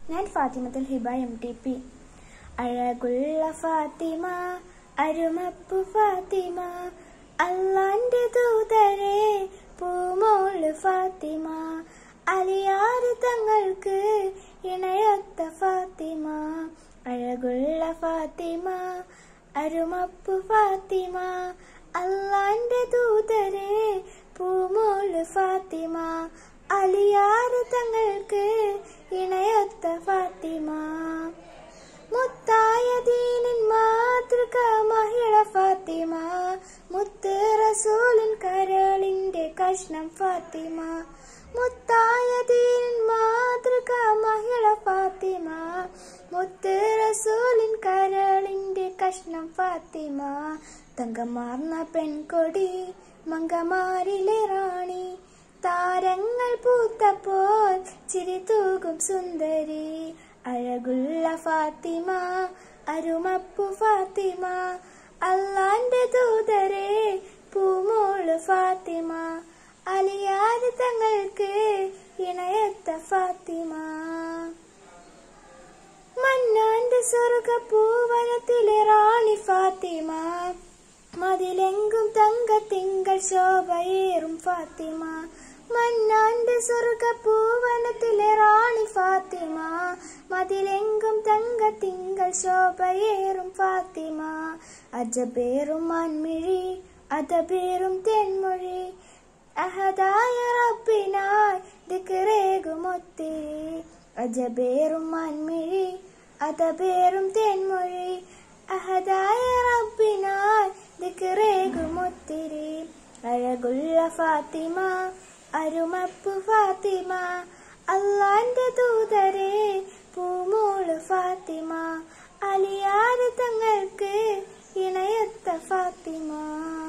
ഞാൻ Fathimathul Hiba M T P അഴകുള്ള ഫാത്തിമ അരുമപ്പു ഫാത്തിമ അള്ളാന്റെ ദൂതരെ പൂമോള് ഫാത്തിമ അലിയാറ് തങ്ങൾക്ക് ഇണയൊത്ത ഫാത്തിമ അഴകുള്ള ഫാത്തിമ അരുമപ്പു ഫാത്തിമ അള്ളാന്റെ ദൂതരെ പൂമോള് ഫാത്തിമ അലിയാറ് തങ്ങൾക്ക് ഇണയൊത്ത ഫാത്തിമ മുത്തായ ദീനിൻ മാതൃക മഹിള ഫാത്തിമ മുത്ത് റസൂലിൻ കരളിന്റെ കഷ്ണം ഫാത്തിമ മുത്തായ ദീനിൻ മാതൃക മഹിള ഫാത്തിമ മുത്ത് റസൂലിൻ കരളിന്റെ കഷ്ണം ഫാത്തിമ തങ്കമാർന്ന പെൺകൊടി മങ്കമാരിലെ റാണി താരങ്ങൾ പൂത്തപ്പോൾ ചിരി തൂകും സുന്ദരി അഴകുള്ള ഫാത്തിമ അരുമപ്പു ഫാത്തിമ അള്ളാന്റെ ദൂതരെ പൂമോള് ഫാത്തിമ അലിയാതെ തങ്ങൾക്ക് ഇണയത്ത ഫാത്തിമ മന്നാന്റെ സ്വർഗ പൂവനത്തിലെ റാണി ഫാത്തിമ മതിലെങ്കും തങ്ക തിങ്കൾ ശോഭയേറും ഫാത്തിമ മന്നാന്റെ സ്വർഗ പൂവനത്തിലെ റാണി ഫാത്തിമ മതിലെങ്കും തങ്ക തിങ്കൾ ശോഭയേറും ഫാത്തിമ അജബേറും മൺമിഴി അതബേറും തെന്മൊഴി അഹദായ റബ്ബിനായി ദിക്കറേകുമൊത്തിരി അജബേറും മൺമിഴി അതബേറും തെന്മൊഴി അഹദായ റബ്ബിനായി ദിക്കറേകുമൊത്തിരി അഴകുള്ള ഫാത്തിമ അരുമപ്പു ഫാത്തിമ അള്ളാന്റെ ദൂതരെ പൂമോള് ഫാത്തിമ അലിയാറ് തങ്ങൾക്ക് ഇണയത്ത ഫാത്തിമ